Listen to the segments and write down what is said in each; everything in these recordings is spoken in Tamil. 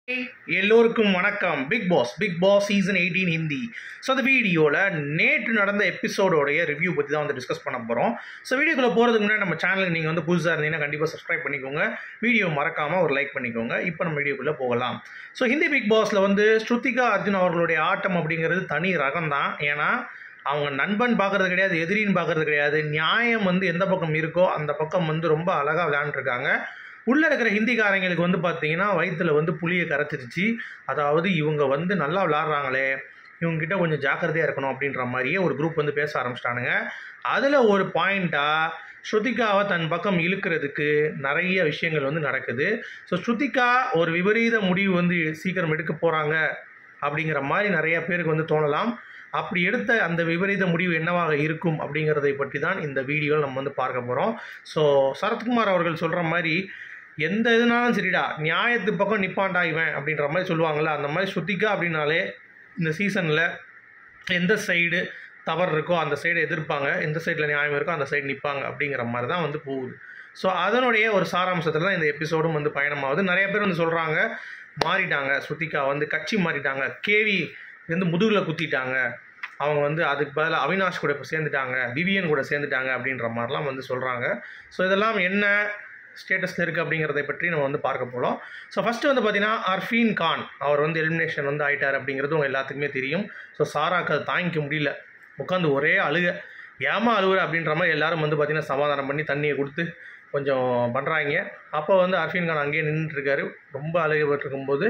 எல்லோருக்கும் வணக்கம் Bigg Boss Bigg Boss season eighteen Hindi so அந்த வீடியோவில் நேற்று நடந்த எபிசோடோடைய ரிவ்யூ பற்றி தான் வந்து டிஸ்கஸ் பண்ண போகிறோம் ஸோ வீடியோக்குள்ளே போகிறதுக்கு முன்னாடி நம்ம சேனலுக்கு நீங்கள் வந்து புதுசாக இருந்தீங்கன்னா கண்டிப்பாக சப்ஸ்கிரைப் பண்ணிக்கோங்க வீடியோ மறக்காமல் ஒரு லைக் பண்ணிக்கோங்க இப்போ நம்ம வீடியோக்குள்ளே போகலாம் ஸோ ஹிந்தி பிக் பாஸில் வந்து ஸ்ருத்திகா அர்ஜுன் அவர்களுடைய ஆட்டம் அப்படிங்கிறது தனி ரகம் தான் ஏன்னா அவங்க நண்பன் பார்க்கறது கிடையாது எதிரின்னு பார்க்கறது கிடையாது நியாயம் வந்து எந்த பக்கம் இருக்கோ அந்த பக்கம் வந்து ரொம்ப அழகாக விளையாண்டுருக்காங்க உள்ளே இருக்கிற ஹிந்திக்காரங்களுக்கு வந்து பார்த்தீங்கன்னா வயிற்றுல வந்து புளியை கரைச்சிருச்சு அதாவது இவங்க வந்து நல்லா விளாட்றாங்களே இவங்ககிட்ட கொஞ்சம் ஜாக்கிரதையாக இருக்கணும் அப்படின்ற மாதிரியே ஒரு குரூப் வந்து பேச ஆரம்பிச்சிட்டானுங்க அதில் ஒரு பாயிண்ட்டாக ஸ்ருதிகாவை தன் பக்கம் இழுக்கிறதுக்கு நிறைய விஷயங்கள் வந்து நடக்குது ஸோ ஸ்ருதிகா ஒரு விபரீத முடிவு வந்து சீக்கிரம் எடுக்க போகிறாங்க அப்படிங்கிற மாதிரி நிறைய பேருக்கு வந்து தோணலாம் அப்படி எடுத்த அந்த விபரீத முடிவு என்னவாக இருக்கும் அப்படிங்கிறதை பற்றி தான் இந்த வீடியோவில் நம்ம வந்து பார்க்க போகிறோம் ஸோ சரத்குமார் அவர்கள் சொல்கிற மாதிரி எந்த இதுனாலும் சரிடா நியாயத்து பக்கம் நிப்பாண்டா இவன் அப்படின்ற மாதிரி சொல்லுவாங்கள்ல அந்த மாதிரி ஸ்ருதிகா அப்படின்னாலே இந்த சீசனில் எந்த சைடு தவறு இருக்கோ அந்த சைடு எதிர்ப்பாங்க எந்த சைடில் நியாயம் இருக்கோ அந்த சைடு நிற்பாங்க அப்படிங்கிற மாதிரி தான் வந்து போகுது ஸோ அதனுடைய ஒரு சாராம்சத்தில் தான் இந்த எபிசோடும் வந்து பயணமாகுது நிறைய பேர் வந்து சொல்கிறாங்க மாறிட்டாங்க ஸ்ருதிகா வந்து கட்சி மாறிட்டாங்க கேவி வந்து முதுகில் குத்திட்டாங்க அவங்க வந்து அதுக்கு பதிலாக அவினாஷ் கூட இப்போ சேர்ந்துட்டாங்க விவியன் கூட சேர்ந்துட்டாங்க அப்படின்ற மாதிரிலாம் வந்து சொல்கிறாங்க ஸோ இதெல்லாம் என்ன ஸ்டேட்டஸில் இருக்குது அப்படிங்கிறதை பற்றி நம்ம வந்து பார்க்க போகிறோம் ஸோ ஃபஸ்ட்டு வந்து பார்த்தீங்கன்னா அர்ஃபீன் கான் அவர் வந்து எலிமினேஷன் வந்து ஆயிட்டார் அப்படிங்கிறது உங்கள் எல்லாத்துக்குமே தெரியும் ஸோ சாராக்கு அதை தாங்கிக்க முடியல உட்காந்து ஒரே அழுக ஏமா அழுகுற அப்படின்ற மாதிரி எல்லாரும் வந்து பார்த்தீங்கன்னா சமாதானம் பண்ணி தண்ணியை கொடுத்து கொஞ்சம் பண்ணுறாங்க அப்போ வந்து அர்ஃபீன் கான் அங்கேயே நின்றுட்டுருக்காரு ரொம்ப அழுகப்பட்டிருக்கும்போது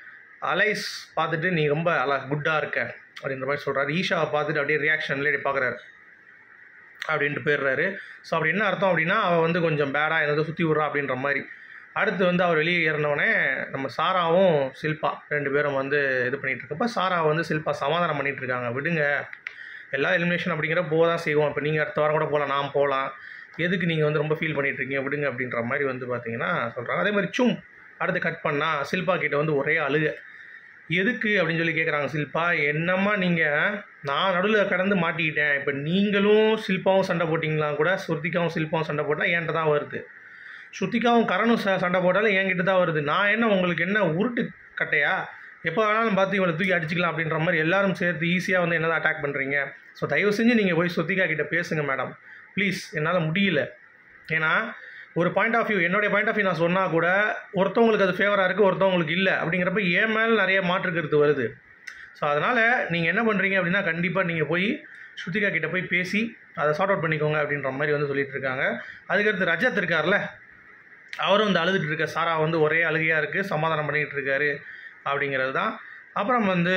அலைஸ் பார்த்துட்டு நீ ரொம்ப அல குட்டாக இருக்க அப்படின்ற மாதிரி சொல்கிறாரு ஈஷாவை பார்த்துட்டு அப்படியே ரியாக்ஷன்லேயே பார்க்குறாரு அப்படின்ட்டு போயிடுறாரு ஸோ அப்படி என்ன அர்த்தம் அப்படின்னா அவள் வந்து கொஞ்சம் பேடாக என்னதோ சுற்றி விட்றா அப்படின்ற மாதிரி அடுத்து வந்து அவர் வெளியே ஏறினவுடனே நம்ம சாராவும் சில்பா ரெண்டு பேரும் வந்து இது பண்ணிகிட்டு இருக்கப்ப சாரா வந்து சில்பா சமாதானம் பண்ணிகிட்டு இருக்காங்க விடுங்க எல்லா எலிமினேஷன் அப்படிங்கிற போக தான் செய்வோம் இப்போ நீங்கள் அடுத்த வாரம் கூட போகலாம் நான் போகலாம் எதுக்கு நீங்கள் வந்து ரொம்ப ஃபீல் பண்ணிகிட்டு இருக்கீங்க விடுங்க அப்படின்ற மாதிரி வந்து பார்த்தீங்கன்னா சொல்கிறாங்க அதே மாதிரி சும் அடுத்து கட் பண்ணால் சில்பா கிட்ட வந்து ஒரே அழுக எதுக்கு அப்படின்னு சொல்லி கேட்குறாங்க சில்பா என்னம்மா நீங்கள் நான் நடுவில் கடந்து மாட்டிக்கிட்டேன் இப்போ நீங்களும் சில்பாவும் சண்டை போட்டிங்களா கூட ஸ்ருத்திகாவும் சில்பாவும் சண்டை போட்டால் என்கிட்ட தான் வருது ஸ்ருத்திகாவும் கரணும் ச சண்டை போட்டாலும் என்கிட்ட தான் வருது நான் என்ன உங்களுக்கு என்ன உருட்டு கட்டையா எப்போ வேணாலும் பார்த்து இவளை தூக்கி அடிச்சிக்கலாம் அப்படின்ற மாதிரி எல்லாரும் சேர்த்து ஈஸியாக வந்து என்ன அட்டாக் பண்ணுறீங்க ஸோ தயவு செஞ்சு நீங்கள் போய் ஸ்ருத்திகா கிட்ட பேசுங்க மேடம் ப்ளீஸ் என்னால் முடியல ஏன்னா ஒரு பாயிண்ட் ஆஃப் வியூ என்னுடைய பாயிண்ட் ஆஃப் வியூ நான் சொன்னால் கூட ஒருத்தவங்களுக்கு அது ஃபேவராக இருக்குது ஒருத்தவங்களுக்கு இல்லை அப்படிங்கிறப்ப ஏன் மேலே நிறைய மாற்று கருத்து வருது ஸோ அதனால் நீங்கள் என்ன பண்ணுறீங்க அப்படின்னா கண்டிப்பாக நீங்கள் போய் ஸ்ருதிகா கிட்ட போய் பேசி அதை சார்ட் அவுட் பண்ணிக்கோங்க அப்படின்ற மாதிரி வந்து சொல்லிட்டு இருக்காங்க அதுக்கடுத்து ரஜத் இருக்கார்ல அவரும் வந்து அழுதுட்டு இருக்க சாரா வந்து ஒரே அழுகையாக இருக்குது சமாதானம் பண்ணிக்கிட்டு இருக்காரு அப்படிங்கிறது தான் அப்புறம் வந்து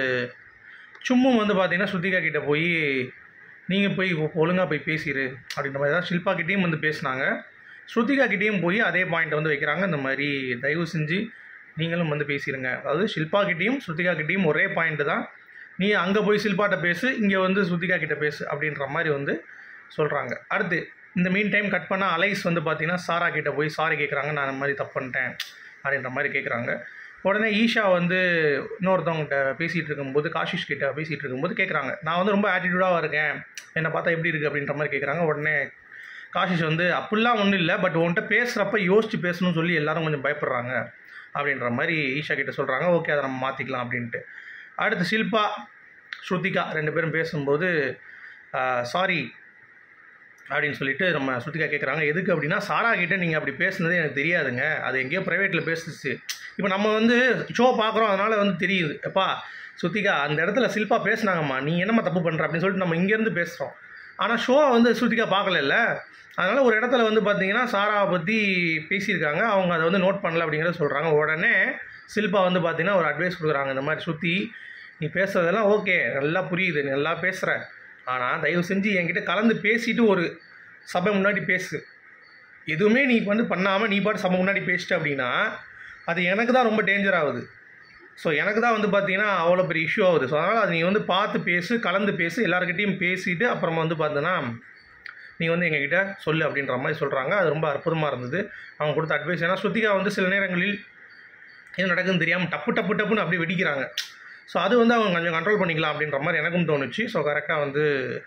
சும்மும் வந்து பார்த்தீங்கன்னா ஸ்ருதிகா கிட்ட போய் நீங்கள் போய் ஒழுங்காக போய் பேசிடு அப்படின்ற மாதிரி தான் ஷில்பா கிட்டேயும் வந்து பேசினாங்க ஸ்ருதிகா கிட்டேயும் போய் அதே பாயிண்ட் வந்து வைக்கிறாங்க இந்த மாதிரி தயவு செஞ்சு நீங்களும் வந்து பேசிடுங்க அதாவது ஷில்பா கிட்டேயும் ஸ்ருதிகா கிட்டேயும் ஒரே பாயிண்ட் தான் நீ அங்கே போய் ஷில்பாட்ட பேசு இங்கே வந்து ஸ்ருதிகா கிட்ட பேசு அப்படின்ற மாதிரி வந்து சொல்கிறாங்க அடுத்து இந்த மீன் டைம் கட் பண்ணால் அலைஸ் வந்து பார்த்தீங்கன்னா சாரா கிட்ட போய் சாரி கேட்குறாங்க நான் இந்த மாதிரி தப்பு பண்ணிட்டேன் அப்படின்ற மாதிரி கேட்குறாங்க உடனே ஈஷா வந்து இன்னொருத்தவங்ககிட்ட பேசிகிட்டு இருக்கும்போது காஷிஷ் கிட்ட பேசிகிட்டு இருக்கும்போது கேட்குறாங்க நான் வந்து ரொம்ப ஆட்டிடியூடாக இருக்கேன் என்னை பார்த்தா எப்படி இருக்குது அப்படின்ற மாதிரி கேட்குறாங்க உடனே காஷிஷ் வந்து அப்படிலாம் ஒன்றும் இல்லை பட் உன்கிட்ட பேசுகிறப்ப யோசித்து பேசணும்னு சொல்லி எல்லாரும் கொஞ்சம் பயப்படுறாங்க அப்படின்ற மாதிரி ஈஷா கிட்ட சொல்கிறாங்க ஓகே அதை நம்ம மாற்றிக்கலாம் அப்படின்ட்டு அடுத்து ஷில்பா ஸ்ருதிகா ரெண்டு பேரும் பேசும்போது சாரி அப்படின்னு சொல்லிட்டு நம்ம ஸ்ருதிகா கேட்குறாங்க எதுக்கு அப்படின்னா சாரா கிட்ட நீங்கள் அப்படி பேசுனது எனக்கு தெரியாதுங்க அது எங்கேயோ ப்ரைவேட்டில் பேசுச்சு இப்போ நம்ம வந்து ஷோ பார்க்குறோம் அதனால் வந்து தெரியுது எப்பா ஸ்ருதிகா அந்த இடத்துல சில்பா பேசுனாங்கம்மா நீ என்னம்மா தப்பு பண்ணுற அப்படின்னு சொல்லிட்டு நம்ம இங்கேருந்து பேசுகிறோம் ஆனால் ஷோவை வந்து ஸ்ருதிகா பார்க்கல அதனால் ஒரு இடத்துல வந்து பார்த்தீங்கன்னா சாராவை பற்றி பேசியிருக்காங்க அவங்க அதை வந்து நோட் பண்ணல அப்படிங்கிறத சொல்கிறாங்க உடனே சில்பா வந்து பார்த்தீங்கன்னா ஒரு அட்வைஸ் கொடுக்குறாங்க இந்த மாதிரி சுற்றி நீ பேசுகிறதெல்லாம் ஓகே நல்லா புரியுது நீ நல்லா பேசுகிற ஆனால் தயவு செஞ்சு என்கிட்ட கலந்து பேசிட்டு ஒரு சபை முன்னாடி பேசு எதுவுமே நீ வந்து பண்ணாமல் நீ பாட்டு சபை முன்னாடி பேசிட்ட அப்படின்னா அது எனக்கு தான் ரொம்ப டேஞ்சர் ஆகுது ஸோ எனக்கு தான் வந்து பார்த்தீங்கன்னா அவ்வளோ பெரிய இஷ்யூ ஆகுது ஸோ அதனால் அது நீ வந்து பார்த்து பேசு கலந்து பேசு எல்லாருக்கிட்டையும் பேசிட்டு அப்புறமா வந்து பார்த்தீங்கன்னா நீ வந்து எங்ககிட்ட சொல்லு அப்படின்ற மாதிரி சொல்கிறாங்க அது ரொம்ப அற்புதமாக இருந்தது அவங்க கொடுத்த அட்வைஸ் ஏன்னா ஸ்ருதிகா வந்து சில நேரங்களில் என்ன நடக்குதுன்னு தெரியாமல் டப்பு டப்பு டப்புன்னு அப்படியே வெடிக்கிறாங்க ஸோ அது வந்து அவங்க கொஞ்சம் கண்ட்ரோல் பண்ணிக்கலாம் அப்படின்ற மாதிரி எனக்கும் தோணுச்சு ஸோ கரெக்டாக வந்து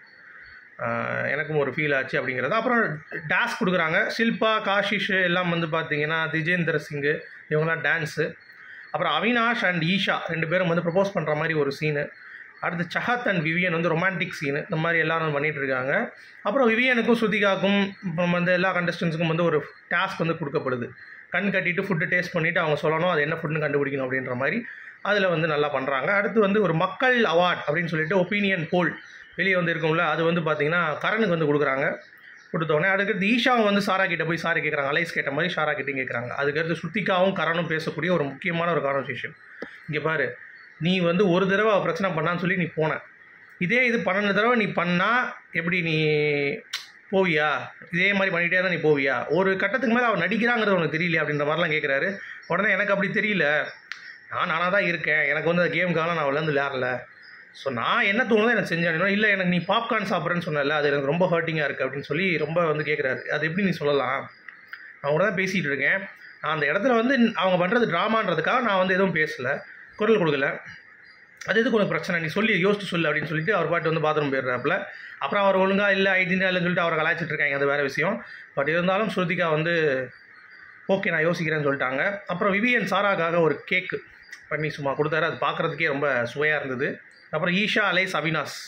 எனக்கும் ஒரு ஃபீல் ஆச்சு அப்படிங்கிறது அப்புறம் டான்ஸ் கொடுக்குறாங்க ஷில்பா காஷிஷ் எல்லாம் வந்து பார்த்தீங்கன்னா திஜேந்தர் சிங்கு இவங்கெல்லாம் டான்ஸு அப்புறம் அவினாஷ் அண்ட் ஈஷா ரெண்டு பேரும் வந்து ப்ரப்போஸ் பண்ணுற மாதிரி ஒரு சீனு அடுத்து சஹத் அண்ட் விவியன் வந்து ரொமான்டிக் சீனு இந்த மாதிரி எல்லாரும் பண்ணிட்டு இருக்காங்க அப்புறம் விவியனுக்கும் ஸ்ருதிகாக்கும் அப்புறம் வந்து எல்லா கண்டஸ்டன்ஸுக்கும் வந்து ஒரு டாஸ்க் வந்து கொடுக்கப்படுது கண் கட்டிட்டு ஃபுட்டு டேஸ்ட் பண்ணிவிட்டு அவங்க சொல்லணும் அது என்ன ஃபுட்னு கண்டுபிடிக்கணும் அப்படின்ற மாதிரி அதில் வந்து நல்லா பண்ணுறாங்க அடுத்து வந்து ஒரு மக்கள் அவார்ட் அப்படின்னு சொல்லிட்டு ஒப்பீனியன் போல் வெளியே வந்து இருக்கும்ல அது வந்து பார்த்தீங்கன்னா கரனுக்கு வந்து கொடுக்குறாங்க கொடுத்தோடனே அதுக்கடுத்து ஈஷாவும் வந்து சாரா கிட்ட போய் சாரி கேட்குறாங்க அலைஸ் கேட்ட மாதிரி சாரா கிட்டையும் கேட்குறாங்க அதுக்கடுத்து ஸ்ருத்திகாவும் கரனும் பேசக்கூடிய ஒரு முக்கியமான ஒரு கான்வர்சேஷன் இங்கே பாரு நீ வந்து ஒரு தடவை அவ பிரச்சனை பண்ணான்னு சொல்லி நீ போன இதே இது பன்னெண்டு தடவை நீ பண்ணால் எப்படி நீ போவியா இதே மாதிரி பண்ணிகிட்டே தான் நீ போவியா ஒரு கட்டத்துக்கு மேலே அவன் நடிக்கிறாங்கிறது உனக்கு தெரியல அப்படின்ற மாதிரிலாம் கேட்குறாரு உடனே எனக்கு அப்படி தெரியல நான் நானாக தான் இருக்கேன் எனக்கு வந்து அந்த கேமுக்காக நான் விளையாண்டு விளையாடல ஸோ நான் என்ன தோணுதோ எனக்கு செஞ்சேன் இல்லை எனக்கு நீ பாப்கார்ன் சாப்பிட்றேன்னு சொன்னல அது எனக்கு ரொம்ப ஹர்ட்டிங்காக இருக்குது அப்படின்னு சொல்லி ரொம்ப வந்து கேட்குறாரு அது எப்படி நீ சொல்லலாம் நான் கூட தான் பேசிகிட்டு இருக்கேன் நான் அந்த இடத்துல வந்து அவங்க பண்ணுறது ட்ராமான்றதுக்காக நான் வந்து எதுவும் பேசலை குரல் கொடுக்கல அது எதுக்கு உனக்கு பிரச்சனை நீ சொல்லி யோசிச்சு சொல்லு அப்படின்னு சொல்லிட்டு அவர் பாட்டு வந்து பாத்ரூம் போயிடுறாப்புல அப்புறம் அவர் ஒழுங்காக இல்லை ஐடினா இல்லைன்னு சொல்லிட்டு அவரை கலாய்ச்சிட்டு இருக்காங்க அது வேறு விஷயம் பட் இருந்தாலும் ஸ்ருதிகா வந்து ஓகே நான் யோசிக்கிறேன்னு சொல்லிட்டாங்க அப்புறம் விவியன் சாராக்காக ஒரு கேக்கு பண்ணி சும்மா கொடுத்தாரு அது பார்க்குறதுக்கே ரொம்ப சுவையாக இருந்தது அப்புறம் ஈஷா அலைஸ் அவினாஸ்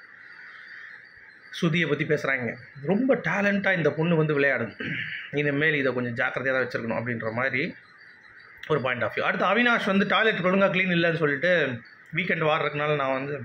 சுதியை பற்றி பேசுகிறாங்க ரொம்ப டேலண்ட்டாக இந்த பொண்ணு வந்து விளையாடுது இனிமேல் இதை கொஞ்சம் ஜாக்கிரதையாக தான் வச்சுருக்கணும் அப்படின்ற மாதிரி ஒரு பாயிண்ட் ஆஃப் வியூ அடுத்து அவினாஷ் வந்து டாய்லெட் ஒழுங்காக க்ளீன் இல்லைன்னு சொல்லிட்டு வீக்கெண்ட் வாடுறதுனால நான் வந்து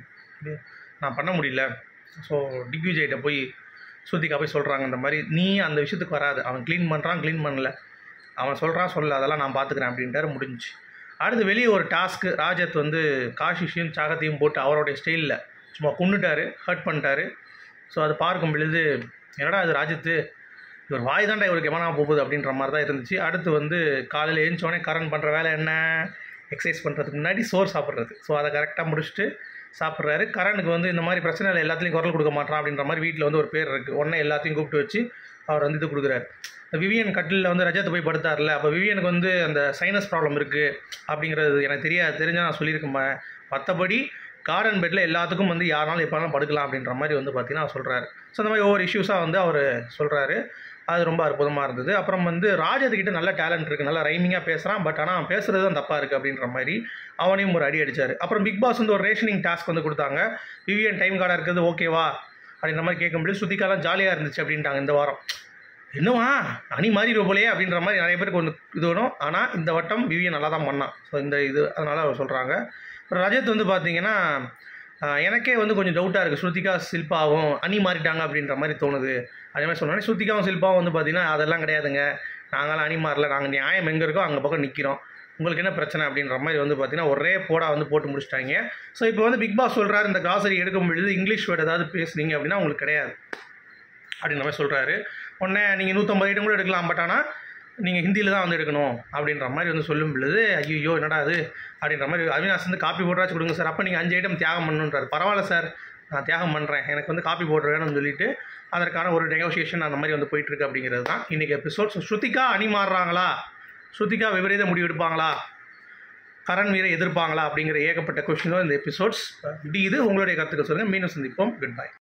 நான் பண்ண முடியல ஸோ டிக்விஜய்கிட்ட போய் ஸ்ருதிகா போய் சொல்கிறாங்க இந்த மாதிரி நீ அந்த விஷயத்துக்கு வராது அவன் க்ளீன் பண்ணுறான் க்ளீன் பண்ணல அவன் சொல்கிறான் சொல்ல அதெல்லாம் நான் பார்த்துக்கிறேன் அப்படின்ட்டாரு முடிஞ்சு அடுத்து வெளியே ஒரு டாஸ்க்கு ராஜத் வந்து காஷிஷையும் சாகத்தையும் போட்டு அவருடைய ஸ்டைலில் சும்மா கொண்டுட்டாரு ஹர்ட் பண்ணிட்டாரு ஸோ அது பார்க்கும் பொழுது என்னடா இது ராஜத்து இவர் வாய் தாண்டா இவருக்கு எவனா போகுது அப்படின்ற மாதிரி தான் இருந்துச்சு அடுத்து வந்து காலையில் எழுந்தோடனே கரண் பண்ணுற வேலை என்ன எக்ஸசைஸ் பண்ணுறதுக்கு முன்னாடி சோறு சாப்பிட்றது ஸோ அதை கரெக்டாக முடிச்சுட்டு சாப்பிட்றாரு கரனுக்கு வந்து இந்த மாதிரி பிரச்சனை இல்லை எல்லாத்துலேயும் குரல் கொடுக்க மாட்டான் அப்படின்ற மாதிரி வீட்டில் வந்து ஒரு பேர் இருக்குது உடனே எல்லாத்தையும் கூப்பிட்டு வச்சு அவர் வந்து இது கொடுக்குறாரு இந்த விவியன் கட்டிலில் வந்து ரஜத்தை போய் படுத்தார்ல அப்போ விவியனுக்கு வந்து அந்த சைனஸ் ப்ராப்ளம் இருக்குது அப்படிங்கிறது எனக்கு தெரியாது தெரிஞ்சால் நான் சொல்லியிருக்கேன் மற்றபடி கார்டன் பெட்டில் எல்லாத்துக்கும் வந்து யாருனாலும் எப்போனாலும் படுக்கலாம் அப்படின்ற மாதிரி வந்து பார்த்தீங்கன்னா சொல்கிறாரு ஸோ அந்த மாதிரி ஒவ்வொரு இஷ்யூஸாக வந்து அவர் சொல்கிறாரு அது ரொம்ப அற்புதமாக இருந்தது அப்புறம் வந்து ராஜத்துக்கிட்ட நல்ல டேலண்ட் இருக்குது நல்லா ரைமிங்காக பேசுகிறான் பட் ஆனால் அவன் பேசுகிறது தான் தப்பாக இருக்குது அப்படின்ற மாதிரி அவனையும் ஒரு அடி அடித்தார் அப்புறம் பிக் பாஸ் வந்து ஒரு ரேஷனிங் டாஸ்க் வந்து கொடுத்தாங்க விவியன் டைம் கார்டாக இருக்கிறது ஓகேவா அப்படின்ற மாதிரி கேட்கும்போது சுத்திக்காலாம் ஜாலியாக இருந்துச்சு அப்படின்ட்டாங்க இந்த வாரம் என்னவா அணி மாறிடுவோம் போலையே அப்படின்ற மாதிரி நிறைய பேருக்கு ஒன்று இது வரும் ஆனால் இந்த வட்டம் விவியன் நல்லா தான் பண்ணான் ஸோ இந்த இது அதனால் அவர் சொல்கிறாங்க அப்புறம் ரஜத் வந்து பார்த்தீங்கன்னா ஆஹ், எனக்கே வந்து கொஞ்சம் டவுட்டாக இருக்குது ஸ்ருதிகா சில்பாவும் அணி மாறிட்டாங்க அப்படின்ற மாதிரி தோணுது அதே மாதிரி சொன்னோன்னே ஸ்ருதிகாவும் சில்பாவும் வந்து பார்த்தீங்கன்னா அதெல்லாம் கிடையாதுங்க நாங்களாம் அணி மாறல நாங்கள் நியாயம் எங்கே இருக்கோ அங்கே பக்கம் நிற்கிறோம் உங்களுக்கு என்ன பிரச்சனை அப்படின்ற மாதிரி வந்து பார்த்தீங்கன்னா ஒரே போடா வந்து போட்டு முடிச்சிட்டாங்க ஸோ இப்போ வந்து பிக் பாஸ் சொல்கிறாரு இந்த காசரி எடுக்கும் பொழுது இங்கிலீஷ் வேர்டு ஏதாவது பேசுனீங்க அப்படின்னா உங்களுக்கு கிடையாது அப்படின்ற மாதிரி சொல்கிறாரு உடனே நீங்கள் நூற்றம்பது ஐட்டம் கூட எடுக்கலாம் பட் ஆனால் நீங்கள் ஹிந்தியில் தான் வந்து எடுக்கணும் அப்படின்ற மாதிரி வந்து சொல்லும் பொழுது ஐயோ என்னடா அது அப்படின்ற மாதிரி அவினாஷ் வந்து காப்பி போட்டாச்சு கொடுங்க சார் அப்போ நீங்கள் அஞ்சு ஐட்டம் தியாகம் பண்ணணுன்றாரு பரவாயில்ல சார் நான் தியாகம் பண்ணுறேன் எனக்கு வந்து காப்பி போட்டு வேணும்னு சொல்லிட்டு அதற்கான ஒரு நெகோசியேஷன் அந்த மாதிரி வந்து போயிட்டுருக்கு அப்படிங்கிறது தான் இன்றைக்கி எபிசோட் ஸோ ஸ்ருதிகா அணி மாறுறாங்களா ஸ்ருதிகா விபரீத முடிவு எடுப்பாங்களா கரண் வீரை எதிர்ப்பாங்களா அப்படிங்கிற ஏகப்பட்ட கொஷினோ இந்த எபிசோட்ஸ் இப்படி இது உங்களுடைய கருத்துக்கள் சொல்லுங்கள் மீண்டும் சந்திப்போம் குட் பை